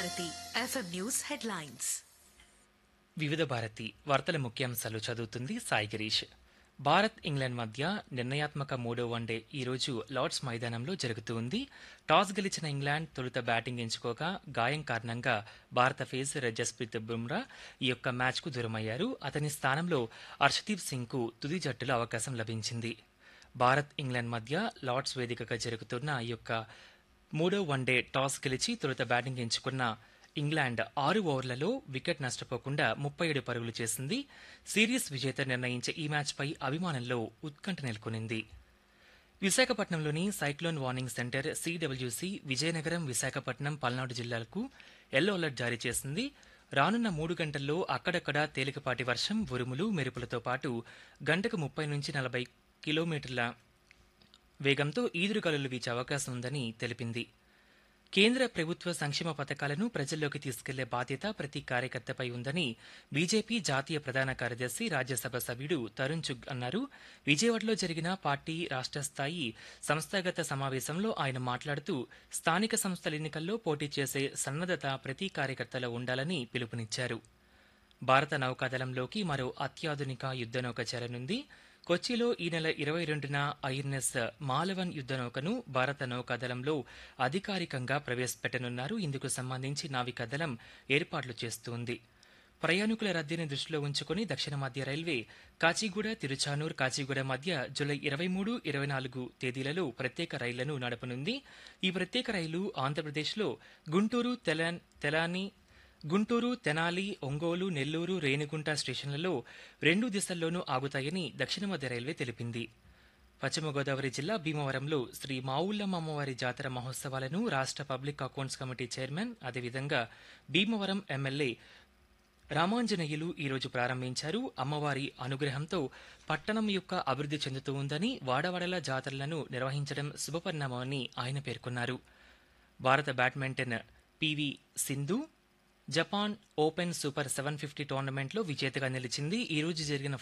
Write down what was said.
Bharati FM news headlines వివిధ భారతి వార్తల ముఖ్యాంశాలు చదువుతుంది సాయి గిరీష్ భారత్ ఇంగ్లాండ్ మధ్య నిర్ణయాత్మక మూడో వన్డే ఈ రోజు లార్డ్స్ మైదానంలో జరుగుతుంది టాస్ గెలిచిన ఇంగ్లాండ్ తొలుత బ్యాటింగ్ ఎంచుకోగా గాయం కారణంగా భారత ఫేసర్ జస్ప్రీత్ బుమ్రా ఈ యొక్క మ్యాచ్కు దూరమయ్యారు అతని స్థానంలో హర్షదీప్ సింగ్కు తుది జట్టులో అవకాశం లభించింది భారత్ ఇంగ్లాండ్ మధ్య లార్డ్స్ వేదికగా జరుగుతున్న ఈ యొక్క మూడో వన్డే టాస్ గెలిచి తొలుత బ్యాటింగ్ ఎంచుకున్న ఇంగ్లాండ్ ఆరు ఓవర్లలో వికెట్ నష్టపోకుండా ముప్పై ఏడు పరుగులు చేసింది సిరీస్ విజేత నిర్ణయించే ఈ మ్యాచ్పై అభిమానంలో ఉత్కంఠ నెలకొనింది విశాఖపట్నంలోని cyclone warning centre CWC Vizianagaram Visakhapatnam Palnadu జిల్లాలకు ఎల్లో అలర్ట్ జారీ చేసింది రానున్న మూడు గంటల్లో అక్కడక్కడ తేలికపాటి వర్షం ఉరుములు మెరుపులతో పాటు గంటకు ముప్పై నుంచి నలభై కిలోమీటర్ల వేగంతో ఈదురుగాలులు వీచే అవకాశం ఉందని తెలిపింది కేంద్ర ప్రభుత్వ సంక్షేమ పథకాలను ప్రజల్లోకి తీసుకెళ్లే బాధ్యత ప్రతి కార్యకర్తపై ఉందని బీజేపీ జాతీయ ప్రధాన కార్యదర్శి రాజ్యసభ సభ్యుడు తరుణ్ చుగ్ అన్నారు విజయవాడలో జరిగిన పార్టీ రాష్ట్ర స్థాయి సంస్థాగత సమావేశంలో ఆయన మాట్లాడుతూ స్థానిక సంస్థల ఎన్నికల్లో పోటీ చేసే సన్నద్దత ప్రతి కార్యకర్తలో ఉండాలని పిలుపునిచ్చారు భారత నౌకాదళంలోకి మరో అత్యాధునిక యుద్ధ నౌక చేరనుంది కొచ్చిలో ఈ నెల ఇరవై రెండున ఐఎన్ఎస్ మాలవన్ యుద్ధ నౌకను భారత నౌకాదళంలో అధికారికంగా ప్రవేశపెట్టనున్నారు ఇందుకు సంబంధించి నావికాదళం ఏర్పాట్లు చేస్తోంది ప్రయాణికుల రద్దీని దృష్టిలో ఉంచుకుని దక్షిణ మధ్య రైల్వే కాచిగూడ తిరుచానూర్ కాచిగూడ మధ్య జూలై ఇరవై మూడు ఇరవై నాలుగు తేదీలలో ప్రత్యేక రైళ్లను నడపనుంది ఈ ప్రత్యేక రైలు ఆంధ్రప్రదేశ్లో గుంటూరు తెలాన్ తెలాని గుంటూరు తెనాలి ఒంగోలు నెల్లూరు రేణిగుంట స్టేషన్లలో రెండు దిశల్లోనూ ఆగుతాయని దక్షిణ మధ్య రైల్వే తెలిపింది పశ్చిమ గోదావరి జిల్లా భీమవరంలో శ్రీ మావుల్లమ్మ అమ్మవారి జాతర మహోత్సవాలను రాష్ట్ర పబ్లిక్ అకౌంట్స్ కమిటీ చైర్మన్ అదేవిధంగా భీమవరం ఎమ్మెల్యే రామాంజనేయులు ఈరోజు ప్రారంభించారు అమ్మవారి అనుగ్రహంతో పట్టణం యొక్క అభివృద్ధి చెందుతూ ఉందని వాడవాడల జాతరలను నిర్వహించడం శుభపరిణామమని ఆయన పేర్కొన్నారు భారత badminton PV Sindhu Japan open super seven fifty టోర్నమెంట్లో విజేతగా నిలిచింది ఈ రోజు జరిగిన